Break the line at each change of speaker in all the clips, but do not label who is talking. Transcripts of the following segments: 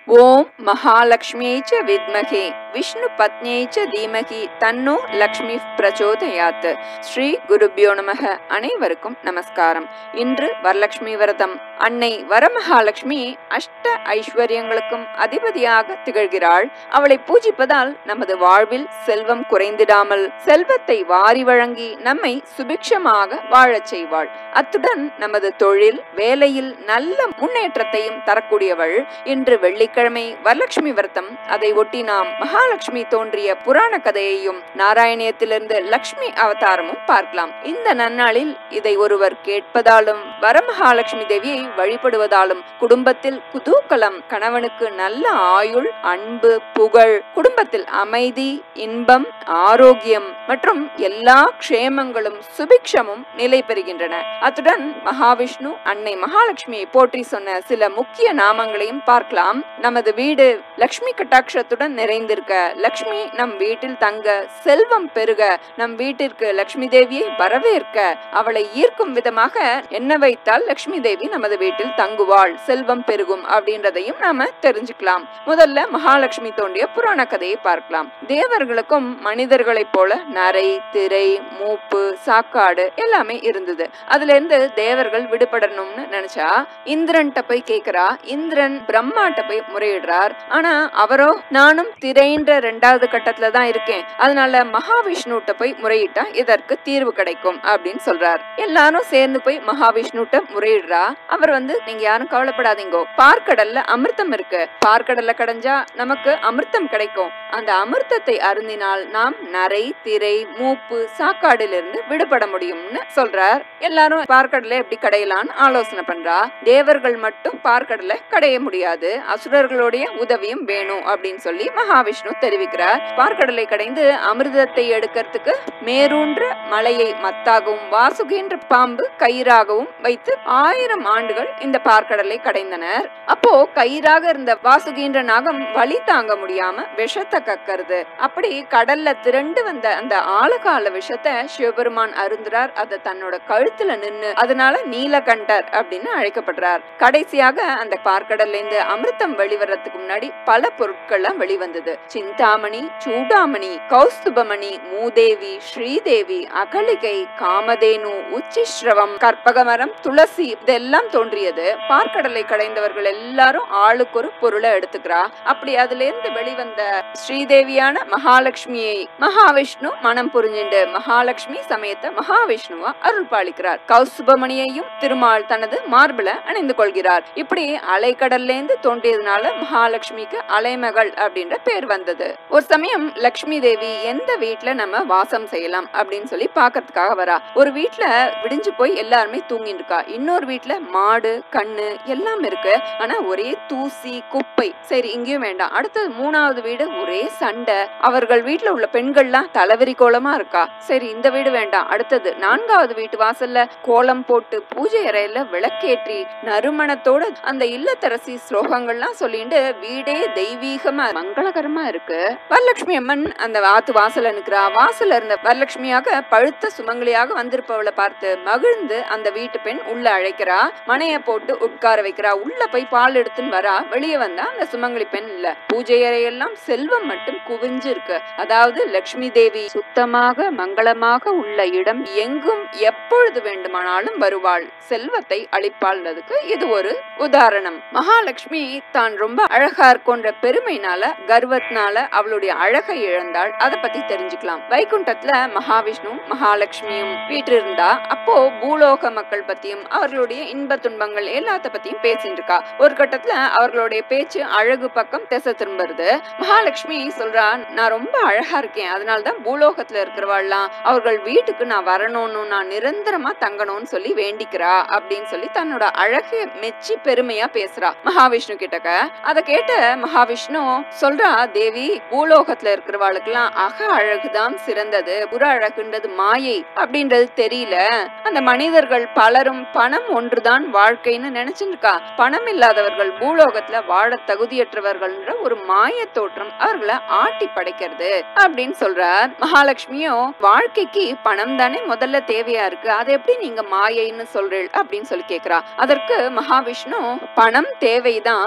ஓம் மகாலட்சுமியை ச வித்மகே விஷ்ணு பத்னியை ச தீமகி தன்னோ லக்ஷ்மி பிரச்சோதயாத் ஸ்ரீ குருபியோ நமக அனைவருக்கும் நமஸ்காரம் இன்று வரலட்சுமி விரதம் அன்னை வரமகாலட்சுமி அஷ்ட ஐஸ்வர்யங்களுக்கும் அதிபதியாக திகழ்கிறாள் அவளை பூஜிப்பதால் நமது வாழ்வில் செல்வம் குறைந்திடாமல் செல்வத்தை வாரி வழங்கி நம்மை சுபிக்ஷமாக வாழச் செய்வாள் அத்துடன் நமது தொழில் வேலையில் நல்ல முன்னேற்றத்தையும் தரக்கூடியவள் இன்று வெள்ளிக்கிழமை வரலட்சுமி விரதம் அதை ஒட்டி நாம் மகாலட்சுமி தோன்றிய புராண கதையையும் நாராயணியத்திலிருந்து லக்ஷ்மி அவதாரமும் பார்க்கலாம் இந்த நன்னாளில் இதை ஒருவர் கேட்பதாலும் வரமகாலட்சுமி தேவியை வழிபடுவதாலும் குடும்பத்தில் குதூகலம் கணவனுக்கு நல்ல ஆயுள் அன்பு புகழ் குடும்பத்தில் அமைதி இன்பம் ஆரோக்கியம் மற்றும் எல்லா க்ஷேமங்களும் சுபிக்ஷமும் நிலை பெறுகின்றன அத்துடன் மகாவிஷ்ணு அன்னை மகாலட்சுமியை போற்றி சொன்ன சில முக்கிய நாமங்களையும் பார்க்கலாம் நமது வீடு லக்ஷ்மி கட்டாட்சத்துடன் நிறைந்திருக்க லக்ஷ்மி நம் வீட்டில் தங்க செல்வம் பெருக நம் வீட்டிற்கு லக்ஷ்மி தேவியை வரவேற்க அவளை ஈர்க்கும் விதமாக என்ன வைத்தால் லக்ஷ்மி தேவி நமது வீட்டில் தங்குவாள் செல்வம் பெருகும் அப்படின்றதையும் நாம தெரிஞ்சுக்கலாம் முதல்ல மகாலட்சுமி தோண்டிய புராண கதையை பார்க்கலாம் தேவர்களுக்கும் மனிதர்களைப் போல நரை திரை மூப்பு சாக்காடு எல்லாமே இருந்தது அதுல இருந்து தேவர்கள் விடுபடணும்னு நினைச்சா இந்திரன்ட்ட போய் கேக்குறா இந்திரன் பிரம்மாட்ட போய் முறையிடுறார் ஆனா அவரோ நானும் திரைன்ற ரெண்டாவது கட்டத்துல தான் இருக்கேன் அதனால மகாவிஷ்ணுட்ட போய் முறையிட்டா இதற்கு தீர்வு கிடைக்கும் அப்படின்னு சொல்றார் எல்லாரும் சேர்ந்து போய் மகாவிஷ்ணுட்ட முறையிடுறா அவர் வந்து நீங்க யாரும் கவலைப்படாதீங்கோ பார்க்கடல்ல அமிர்தம் இருக்கு பார்க்கடல்ல கடைஞ்சா நமக்கு அமிர்தம் கிடைக்கும் அந்த அமிர்தத்தை அருந்தினால் நாம் நரை திரை மூப்பு சாக்காடிலிருந்து விடுபட முடியும்னு சொல்றார் எல்லாரும் பார்க்கடலை எப்படி கடையலான்னு ஆலோசனை பண்றா தேவர்கள் மட்டும் பார்க்கடலை கடைய முடியாது அசுரர்களுடைய உதவியும் வேணும் அப்படின்னு சொல்லி மகாவிஷ்ணு தெரிவிக்கிறார் பார்க்கடலை கடைந்து அமிர்தத்தை எடுக்கிறதுக்கு மேரூன்ற மலையை மத்தாகவும் வாசுகின்ற பாம்பு கயிறாகவும் வைத்து ஆயிரம் ஆண்டுகள் இந்த பார்க்கடலை கடைந்தனர் அப்போ கயிறாக இருந்த வாசுகின்ற நாகம் வலி தாங்க முடியாம விஷத்தை கக்கறது அப்படி கடல்ல திரண்டு வந்த அந்த ஆழகால விஷத்தை சிவபெருமான் அருந்துறார் அதை தன்னோட கழுத்துல நின்னு அதனால நீலகண்டர் அப்படின்னு அழைக்கப்படுறார் கடைசியாக அந்த பார்க்கடல்ல இருந்து அமிர்தம் வெளிவரத்துக்கு முன்னாடி பல பொருட்கள்லாம் வெளிவந்தது சிந்தாமணி சூடாமணி கௌஸ்துபமணி மூதேவி ஸ்ரீதேவி அகலிகை காமதேனு உச்சிஸ்ரவம் கற்பகமரம் துளசி இதெல்லாம் தோன்றியது பார்க்கடலை கடைந்தவர்கள் எல்லாரும் ஆளுக்கு ஒரு பொருளை எடுத்துக்கிறா அப்படி அதுல இருந்து வெளிவந்த ஸ்ரீதேவியான மகாலட்சுமியை மகாவிஷ்ணு மனம் புரிஞ்சுண்டு மகாலட்சுமி சமயத்தை மகாவிஷ்ணுவா அருள் பாலிக்கிறார் கௌசுபமணியையும் திருமால் தனது மார்பிள அணிந்து கொள்கிறார் இப்படி அலைக்கடல்ல இருந்து தோன்றியதுனால மகாலட்சுமிக்கு அலைமகள் அப்படின்ற பேர் வந்தது ஒரு சமயம் லக்ஷ்மி தேவி எந்த வீட்ல நம்ம வாசம் செய்யலாம் அப்படின்னு சொல்லி பாக்கிறதுக்காக வரா ஒரு வீட்ல விடிஞ்சு போய் எல்லாருமே தூங்கிட்டு இருக்கா இன்னொரு வீட்ல மாடு கண்ணு எல்லாம் இருக்கு ஆனா ஒரே தூசி குப்பை சரி இங்கேயும் வேண்டாம் அடுத்தது மூணாவது வீடு ஒரே சண்டை அவர்கள் வீட்ல உள்ள பெண்கள்லாம் தலைவரி கோலமா இருக்கா சரி இந்த வீடு வேண்டாம் அடுத்தது நான்காவது வீட்டு வாசல்ல கோலம் போட்டு பூஜை அறையில விளக்கேற்றி நறுமணத்தோட அந்த இல்லத்தரசி ஸ்லோகங்கள்லாம் சொல்லிட்டு வீடே தெய்வீகமா மங்களகரமா இருக்கு வரலட்சுமி அம்மன் அந்த ஆத்து வாசல்ல நிக்கிறா வாசல்ல இருந்த வரலட்சுமியாக பழுத்த சுமங்கலியாக வந்திருப்பவளை பார்த்து மகிழ்ந்து அந்த வீட்டு பெண் உள்ள அழைக்கிறா மனைய போட்டு உட்கார வைக்கிறா உள்ள போய் பால் எடுத்துன்னு வரா வெளியே வந்தா அந்த சுமங்கலி பெண் இல்ல பூஜை அறையெல்லாம் செல்வம் மட்டும் குவிஞ்சு இருக்கு அதாவது லட்சுமி தேவி சுத்தமாக மங்களமாக உள்ள இடம் எங்கும் எப்பொழுது வேண்டுமானாலும் வருவாள் செல்வத்தை அளிப்பாள்ன்றதுக்கு இது ஒரு உதாரணம் மகாலட்சுமி தான் ரொம்ப அழகா இருக்கோன்ற பெருமைனால கர்வத்தினால அவளுடைய அழகை இழந்தாள் அதை பத்தி தெரிஞ்சுக்கலாம் வைகுண்டத்துல மகாவிஷ்ணு மகாலட்சுமியும் வீற்றிருந்தா அப்போ பூலோக மக்கள் பத்தியும் அவர்களுடைய இன்ப துன்பங்கள் எல்லாத்த பத்தியும் பேசிட்டு இருக்கா ஒரு கட்டத்துல அவர்களுடைய பேச்சு அழகு பக்கம் திசை திரும்புறது மகாலட்சுமி சொல்றா நான் ரொம்ப அழகா இருக்கேன் அதனாலதான் பூலோகத்துல இருக்கிறவாள்லாம் அவர்கள் வீட்டுக்கு நான் வரணும்னு நான் நிரந்தரமா தங்கணும்னு சொல்லி வேண்டிக்கிறா அப்படின்னு சொல்லி தன்னோட அழகை மெச்சி பெருமையா பேசுறா மகாவிஷ்ணு கிட்டக்க அதை கேட்ட மகாவிஷ்ணு சொல்றா தேவி பூலோகத்துல இருக்கிறவாளுக்கெல்லாம் அக அழகுதான் சிறந்தது புற அழகுன்றது மாயை அப்படின்றது தெரியல அந்த மனிதர்கள் பலரும் பணம் ஒன்றுதான் வாழ்க்கைன்னு நினைச்சிருக்கா பணம் இல்லாதவர்கள் பூலோகத்துல வாழ தகுதியற்றவர்கள்ன்ற ஒரு மாய தோற்றம் அவர்களை ஆட்டி படைக்கிறது அப்படின்னு சொல்றார் மகாலட்சுமியும் வாழ்க்கைக்கு பணம் தானே முதல்ல தேவையா இருக்கு அதை எப்படி நீங்க மாயைன்னு சொல்றீள் அப்படின்னு சொல்லி கேக்குறா அதற்கு மகாவிஷ்ணு பணம் தேவைதான் ஆனா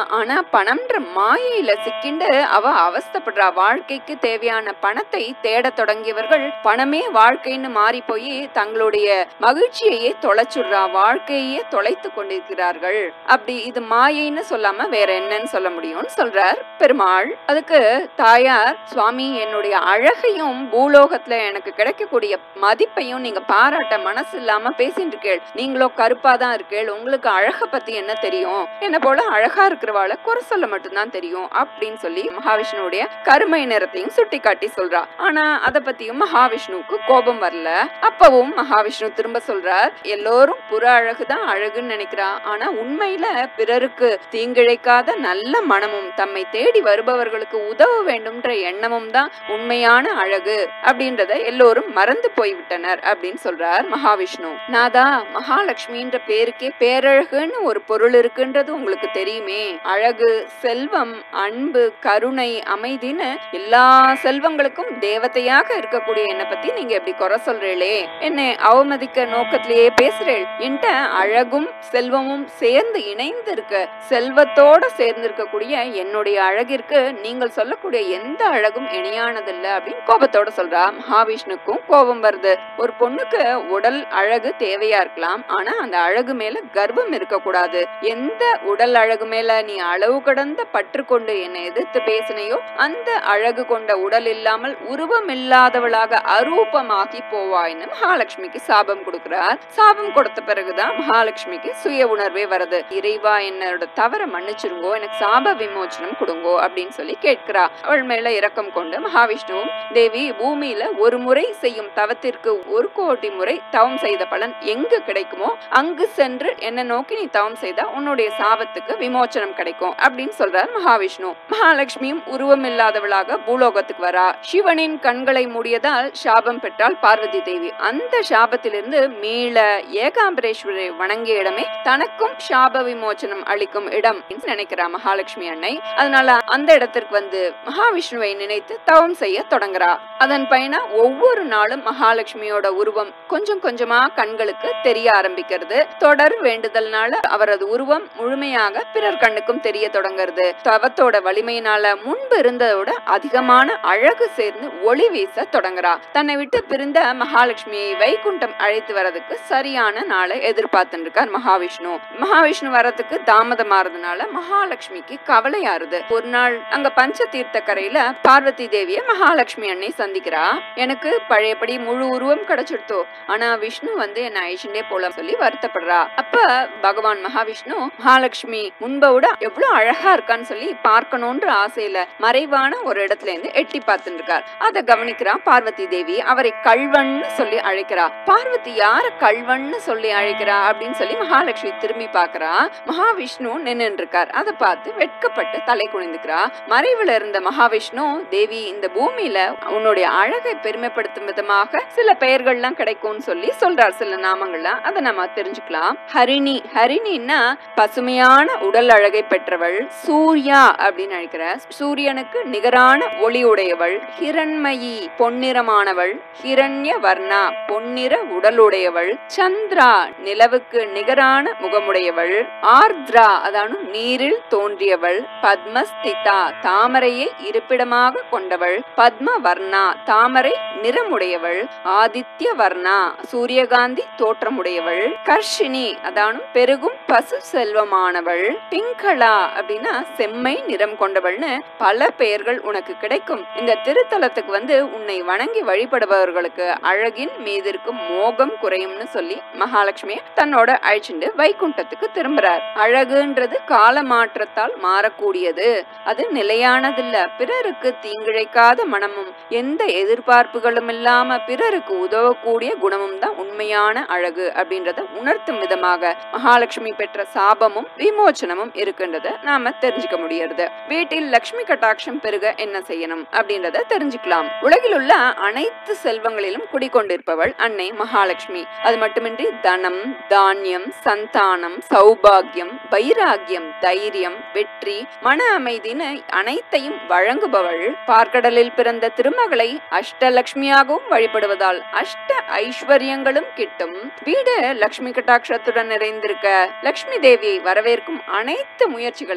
பணம்ன்ற மாயையில சிக்கிண்டு அவ அவஸ்தைப்படுறா வாழ்க்கைக்கு தேவையான பணத்தை தேட தொடங்கியவர்கள் பணமே வாழ்க்கைன்னு மாறி போய் தங்களுடைய மகிழ்ச்சியையே தொலைச்சுடுறா வாழ்க்கையே தொலைத்து கொண்டிருக்கிறார்கள் அப்படி இது மாயைன்னு சொல்லாம வேற என்னன்னு சொல்ல முடியும்னு சொல்றார் பெருமாள் அதுக்கு தாயார் சுவாமி என்னுடைய அழகையும் பூலோகத்துல எனக்கு கிடைக்கக்கூடிய மதிப்பையும் நீங்க பாராட்ட மனசு இல்லாம பேசிட்டு இருக்கேள் நீங்களோ கருப்பா தான் இருக்கேள் உங்களுக்கு அழக பத்தி என்ன தெரியும் என்ன போல அழகா இருக்கிறவாள குறை சொல்ல மட்டும்தான் தெரியும் அப்படின்னு சொல்லி மகாவிஷ்ணுவுடைய கருமை நிறத்தையும் சுட்டி காட்டி சொல்றா ஆனா அத பத்தியும் மகாவிஷ்ணுவுக்கு கோபம் வரல அப்பவும் மகாவிஷ்ணு திரும்ப சொல்றார் எல்லோரும் புற அழகுதான் அழகுன்னு நினைக்கிறா ஆனா உண்மையில பிறருக்கு தீங்கிழைக்காத நல்ல மனமும் தம்மை தேடி வருபவர்களுக்கு உதவ வேண்டும்ன்ற எண்ணமும் தான் உண்மையான அழகு அப்படின்றத எல்லோரும் மறந்து போய்விட்டனர் அப்படின்னு சொல்றார் மகாவிஷ்ணு நாதா மகாலட்சுமின்ற பேருக்கே பேரழகுன்னு ஒரு பொருள் இருக்குன்றது உங்களுக்கு தெரியுமே அழகு செல்வம் அன்பு கருணை அமைதின்னு எல்லா செல்வங்களுக்கும் தேவதையாக இருக்கக்கூடிய என்னை பத்தி நீங்க எப்படி குறை சொல்றீங்களே என்னை அவமதிக்க நோக்கத்திலேயே பேசுறேள் என்கிட்ட அழகும் செல்வமும் சேர்ந்து இணைந்து இருக்க செல்வத்தோட சேர்ந்து இருக்கக்கூடிய என்னுடைய அழகிற்கு நீங்கள் சொல்லக்கூடிய எந்த அழகும் இணையானதில்ல அப்படின்னு கோபத்தோட சொல்றா மகாவிஷ்ணுக்கும் கோபம் வருது ஒரு பொண்ணுக்கு உடல் அழகு தேவையா இருக்கலாம் ஆனா அந்த அழகு மேல கர்வம் இருக்கக்கூடாது எந்த உடல் அழகு மேல நீ அளவு கடந்த பற்று கொண்டு என்னை எதிர்த்து பேசினையோ அந்த அழகு கொண்ட உடல் இல்லாமல் உருவம் இல்லாதவளாக அரூபமாகி போவாய்னு மகாலட்சுமிக்கு சாபம் கொடுக்கிறார் சாபம் கொடுத்த பிறகுதான் மகாலட்சுமிக்கு சுய உணர்வே வருது இறைவா என்னோட தவற மன்னிச்சிருங்கோ எனக்கு சாப விமோச்சனம் கொடுங்கோ அப்படின்னு சொல்லி கேட்கிறா அவள் மேல இரக்கம் கொண்டு மகாவிஷ்ணுவும் தேவி பூமியில ஒரு முறை செய்யும் தவத்திற்கு ஒரு கோடி முறை தவம் செய்த பலன் எங்கு கிடைக்குமோ அங்கு சென்று என்ன நோக்கி நீ தவம் செய்தா உன்னுடைய சாபத்துக்கு விமோச்சனம் கிடைக்கும் அப்படின்னு சொல்றார் மகாவிஷ்ணு மகாலட்சுமியும் உருவம் இல்லாதவளாக பூலோகத்துக்கு வரா சிவனின் கண்களை மூடியதால் சாபம் பெற்றாள் பார்வதி தேவி அந்த சாபத்திலிருந்து மீள ஏகாம்பரேஸ்வரை வணங்கிய இடமே தனக்கும் சாப விமோச்சனம் அளிக்கும் இடம் என்று நினைக்கிறா மகாலட்சுமி அன்னை அதனால அந்த இடத்திற்கு வந்து மகாவிஷ்ணுவை நினைத்து தவம் செய்ய தொடங்குறா அதன் பயனா ஒவ்வொரு நாளும் மகாலட்சுமியோட உருவம் கொஞ்சம் கொஞ்சமா கண்களுக்கு தெரிய ஆரம்பிக்கிறது தொடர் வேண்டுதல்னால அவரது உருவம் முழுமையாக பிறர் கண்ணுக்கும் தெரிய தொடங்குறது தவத்தோட வலிமையினால முன்பு இருந்ததோட அதிகமான அழகு சேர்ந்து ஒளி வீச தொடங்குறா தன்னை விட்டு பிரிந்த மகாலட்சுமியை வைகுண்டம் அழைத்து வரதுக்கு சரியான நாளை எதிர்பார்த்துட்டு இருக்கார் மகாவிஷ்ணு மகாவிஷ்ணு வரதுக்கு தாமதமாறதுனால மகாலட்சுமிக்கு கவலையாருது ஒரு நாள் அங்க பஞ்ச தீர்த்த கரையில பார்வதி தேவிய மகாலட்சுமி அன்னை சந்திக்கிறா எனக்கு பழையபடி முழு உருவம் கிடைச்சிடுத்தோ ஆனா விஷ்ணு வந்து என்ன அழிச்சுட்டே போல சொல்லி வருத்தப்படுறா அப்ப பகவான் மகாவிஷ்ணு மகாலட்சுமி முன்பை விட எவ்வளவு அழகா இருக்கான்னு சொல்லி பார்க்கணும்ன்ற ஆசையில மறைவான ஒரு இடத்துல இருந்து எட்டி பார்த்துட்டு இருக்கார் அதை கவனிக்கிறா பார்வதி தேவி அவரை கல்வன்னு சொல்லி அழைக்கிறா பார்வதி யார கல்வன்னு சொல்லி அழைக்கிறா அப்படின்னு சொல்லி மகாலட்சுமி திரும்பி பார்க்கறா மகாவிஷ்ணு நின்று இருக்கார் அதை பார்த்து வெட்கப்பட்டு தலை குனிந்துக்கிறா மறைவுல இருந்த மகாவிஷ்ணு தேவி இந்த பூமியில உன்னுடைய அழகை பெருமைப்படுத்தும் விதமாக சில பெயர்கள்லாம் கிடைக்கும்னு சொல்லி சொல்றார் சில நாமங்கள்லாம் அதை நம்ம தெரிஞ்சுக்கலாம் ஹரிணி ஹரிணின்னா பசுமையான உடல் அழகை பெற்றவள் சூர்யா அப்படின்னு அழைக்கிற சூரியனுக்கு நிகரான ஒளி உடையவள் ஹிரண்மயி பொன்னிறமானவள் ஹிரண்ய வர்ணா பொன்னிற உடலுடையவள் சந்திரா நிலவுக்கு நிகரான முகமுடையவள் ஆர்த்ரா அதானு நீரில் தோன்றியவள் பத்மஸ்திதா தாமரையை இருப்பிடமாக கொண்டவள் பத்ம வர்ணா தாமரை நிறமுடையவள் ஆதித்ய வர்ணா சூரியகாந்தி தோற்றமுடையவள் கர்ஷினி அதானும் பெருகும் பசு செல்வமானவள் பிங்களா அப்படின்னா செம்மை நிறம் கொண்டவள்னு பல பெயர்கள் உனக்கு கிடைக்கும் இந்த திருத்தலத்துக்கு வந்து உன்னை வணங்கி வழிபடுபவர்களுக்கு அழகின் மீது இருக்கும் மோகம் குறையும்னு சொல்லி மகாலட்சுமி தன்னோட அழைச்சிட்டு வைகுண்டத்துக்கு திரும்புறார் அழகுன்றது கால மாற்றத்தால் மாறக்கூடியது அது நிலையானதில்ல பிறருக்கு தீங்கிழைக்காத மனமும் எந்த எதிர்பார்ப்புகளும் இல்லாம பிறருக்கு உதவக்கூடிய குணமும் தான் உண்மையான அழகு அப்படின்றத உணர்த்தும் விதமாக மகாலட்சுமி பெற்ற சாபமும் விமோச்சனமும் இருக்குன்றத நாம தெரிஞ்சுக்க முடியறது வீட்டில் லக்ஷ்மி கட்டாட்சம் பெருக என்ன செய்யணும் அப்படின்றத தெரிஞ்சுக்கலாம் உலகில் உள்ள அனைத்து செல்வங்களிலும் குடிக்கொண்டிருப்பவள் அன்னை மகாலட்சுமி அது மட்டுமின்றி தனம் தானியம் சந்தானம் சௌபாகியம் வைராகியம் தைரியம் வெற்றி மன அமைதின்னு அனைத்தையும் வழங்குபவள் பார்க்கடலில் பிறந்த திருமகளை அஷ்டலட்சுமியாகவும் வழிபடுவதால் அஷ்ட ஐஸ்வர்யங்களும் கிட்டும் வீடு லக்ஷ்மி கட்டாட்சத்துடன் நிறைந்திருக்க லக்ஷ்மி தேவியை வரவேற்கும் அனைத்து முயற்சிகளையும்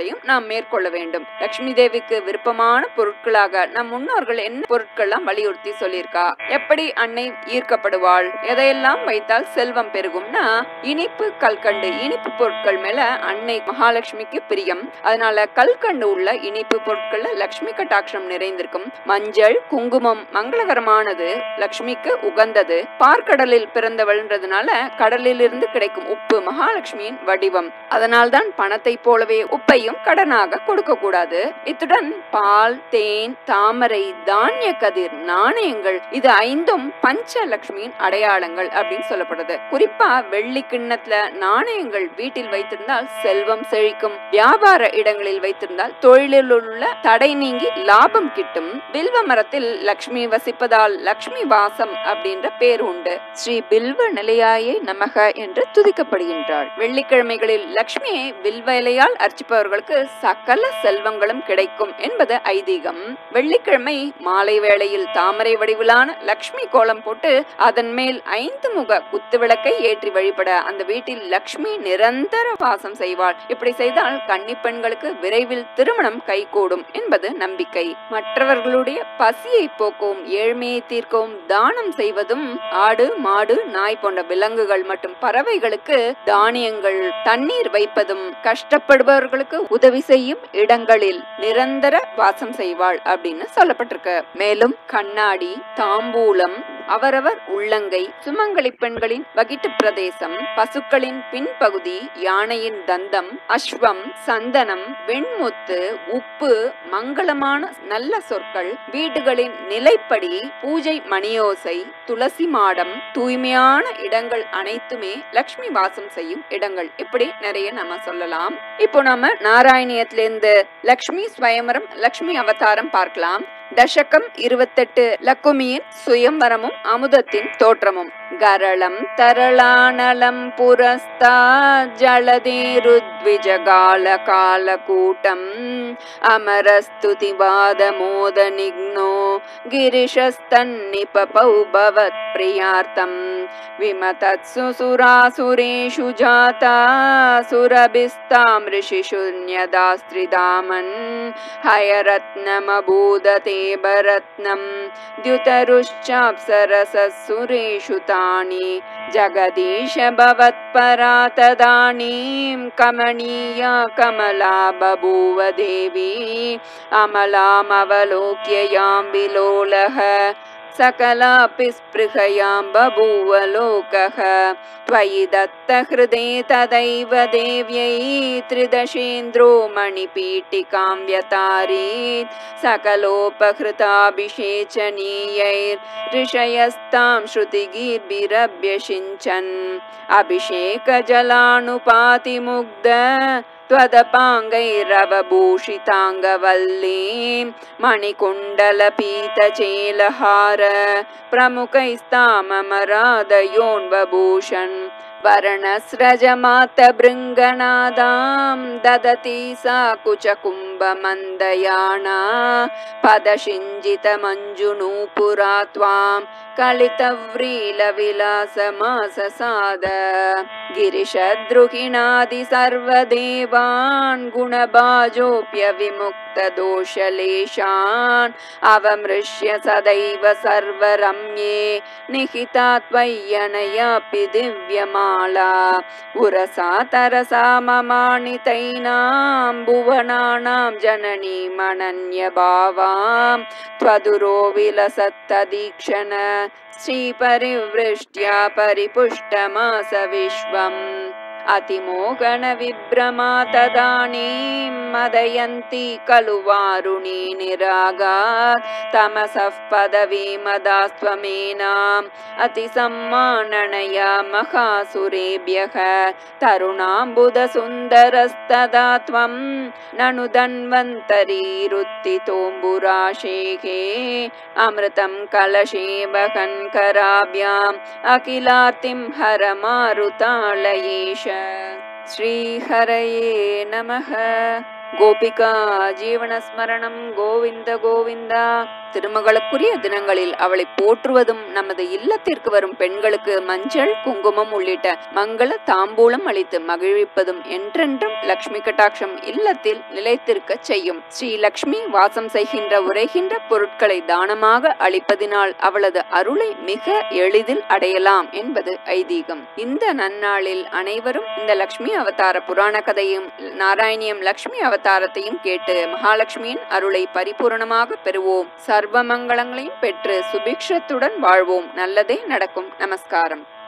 வழிபாடுகளையும் நாம் மேற்கொள்ள வேண்டும் லக்ஷ்மி தேவிக்கு விருப்பமான பொருட்களாக நம் முன்னோர்கள் என்ன பொருட்கள்லாம் வலியுறுத்தி சொல்லியிருக்கா எப்படி அன்னை ஈர்க்கப்படுவாள் எதையெல்லாம் வைத்தால் செல்வம் பெருகும்னா இனிப்பு கல்கண்டு இனிப்பு பொருட்கள் மேல அன்னை மகாலட்சுமிக்கு பிரியம் அதனால கல்கண்டு உள்ள இனிப்பு பொருட்கள்ல லக்ஷ்மி கட்டாட்சம் நிறைந்திருக்கும் மஞ்சள் குங்குமம் மங்களகரமானது லக்ஷ்மிக்கு உகந்தது பார்க்கடலில் பிறந்தவள்ன்றதுனால கடலிலிருந்து கிடைக்கும் உப்பு மகாலட்சுமியின் வடிவம் அதனால்தான் பணத்தை போலவே உப்பையும் கடனாக கொடுக்க கூடாது இத்துடன் பால் தேன் தாமரை தானிய கதிர் நாணயங்கள் இது ஐந்தும் பஞ்சலட்சுமியின் அடையாளங்கள் அப்படின்னு சொல்லப்படுது குறிப்பா வெள்ளி கிண்ணத்துல நாணயங்கள் வீட்டில் வைத்திருந்தால் செல்வம் செழிக்கும் வியாபார இடங்களில் வைத்திருந்தால் தொழிலில் உள்ள தடை நீங்கி லாபம் கிட்டும் பில்வ மரத்தில் லக்ஷ்மி வசிப்பதால் லக்ஷ்மி வாசம் அப்படின்ற பேர் உண்டு ஸ்ரீ பில்வ நிலையாயே நமக என்று துதிக்கப்படுகின்றாள் வெள்ளிக்கிழமைகளில் லக்ஷ்மியை வில்வ இலையால் அர்ச்சிப்பவர்களுக்கு சகல செல்வங்களும் கிடைக்கும் என்பது ஐதீகம் வெள்ளிக்கிழமை மாலை வேளையில் தாமரை வடிவிலான லக்ஷ்மி கோலம் போட்டு அதன் மேல் ஐந்து முக குத்து விளக்கை ஏற்றி வழிபட அந்த வீட்டில் லக்ஷ்மி நிரந்தர வாசம் செய்வாள் இப்படி செய்தால் கன்னி பெண்களுக்கு விரைவில் திருமணம் கைகூடும் என்பது நம்பிக்கை மற்றவர்களுடைய பசியை போக்கவும் ஏழ்மையை தீர்க்கவும் தானம் செய்வதும் ஆடு மாடு நாய் போன்ற விலங்குகள் மற்றும் பறவைகளுக்கு தானியங்கள் தண்ணீர் வைப்பதும் கஷ்டப்படுபவர்களுக்கு உதவி செய்யும் இடங்களில் நிரந்தர வாசம் செய்வாள் அப்படின்னு சொல்லப்பட்டிருக்கு மேலும் கண்ணாடி தாம்பூலம் அவரவர் உள்ளங்கை சுமங்கலி பெண்களின் வகிட்டு பிரதேசம் பசுக்களின் பின்பகுதி யானையின் தந்தம் அஸ்வம் சந்தனம் வெண்முத்து உப்பு மங்களமான நல்ல சொற்கள் வீடுகளின் நிலைப்படி பூஜை மணியோசை துளசி மாடம் தூய்மையான இடங்கள் அனைத்துமே லக்ஷ்மி வாசம் செய்யும் இடங்கள் இப்படி நிறைய நம்ம சொல்லலாம் இப்போ நம்ம நாராயணியத்திலிருந்து லக்ஷ்மி ஸ்வயம்பரம் லக்ஷ்மி அவதாரம் பார்க்கலாம் தசகம் இருபத்தெட்டு லக்குமியின் சுயம்பரமும் அமுதத்தின் தோற்றமும் கரளம் தரளானலம் புரஸ்தா ஜலதேருத்விஜகால கால கூட்டம் அமரஸ்துதிவாத மோத நிக்னோ गिरिशस्तन्निपपौ भवत्प्रियार्थम् विमतत्सु सुरासुरेषु जाता सुरभिस्तां ऋषिषु न्यदास्त्रिदामन् हयरत्नमभूदते भरत्नम् द्युतरुश्चाप्सरसुरेषु तानि जगदीश भवत्परा तदानीं कमनीया कमला बभूव देवी अमलामवलोक्य यां विलोलः सकलापि स्पृहयां बभूव लोकः त्वयि दत्तहृदे तदैव देव्यै त्रिदशेन्द्रो मणिपीठिकां व्यतारीत् सकलोपहृताभिषेचनीयैर्ऋषयस्तां श्रुतिगीर्भिरभ्यषिञ्चन् अभिषेकजलानुपातिमुग्ध त्वदपाङ्गैरवभूषिताङ्गवल्लीं मणिकुण्डलपीतचेलहार प्रमुखैस्ताममरादयोन्वभूषन् वर्णस्रजमातभृङ्गनादां ददति सा कुचकुम्भमन्दयाना पदशिञ्जितमञ्जुनूपुरा त्वां कलितव्रीलविलासमाससाद गिरिशद्रुहिणादि सर्वदेवान् गुणबाजोऽप्यविमुक्तदोषलेशान् अवमृश्य सदैव सर्वरम्ये निहिता त्वय्यनयापि दिव्यमाला उरसा तरसा ममाणितैनां भुवनानां जननीमनन्यभावां त्वदुरो विलसत्तदीक्षण श्रीपरिवृष्ट्या परिपुष्टमास विश्वम् अतिमोहनविभ्रमा तदानीं मदयन्ती खलु वारुणी निरागात् तमसः पदवीमदास्त्वमेनाम् अतिसम्माननया महासुरेभ्यः तरुणाम्बुदसुन्दरस्तदा त्वं ननु धन्वन्तरीरुत्थितोऽम्बुराशेः अमृतं कलशे वहन्कराभ्याम् अखिलार्तिं हरमारुतालयेश श्रीहरये नमः கோபிகா ஜீவனஸ்மரணம் கோவிந்த கோவிந்தா திருமகளுக்குரிய தினங்களில் அவளை போற்றுவதும் நமது இல்லத்திற்கு வரும் பெண்களுக்கு மஞ்சள் குங்குமம் உள்ளிட்ட மங்கள தாம்பூலம் அளித்து மகிழ்விப்பதும் என்றென்றும் லக்ஷ்மி கட்டாட்சம் இல்லத்தில் நிலைத்திருக்க செய்யும் ஸ்ரீ லக்ஷ்மி வாசம் செய்கின்ற உரைகின்ற பொருட்களை தானமாக அளிப்பதினால் அவளது அருளை மிக எளிதில் அடையலாம் என்பது ஐதீகம் இந்த நன்னாளில் அனைவரும் இந்த லக்ஷ்மி அவதார புராண கதையும் நாராயணியம் லக்ஷ்மி அவதாரத்தையும் கேட்டு மகாலட்சுமியின் அருளை பரிபூரணமாக பெறுவோம் சர்வ மங்களங்களையும் பெற்று சுபிக்ஷத்துடன் வாழ்வோம் நல்லதே நடக்கும் நமஸ்காரம்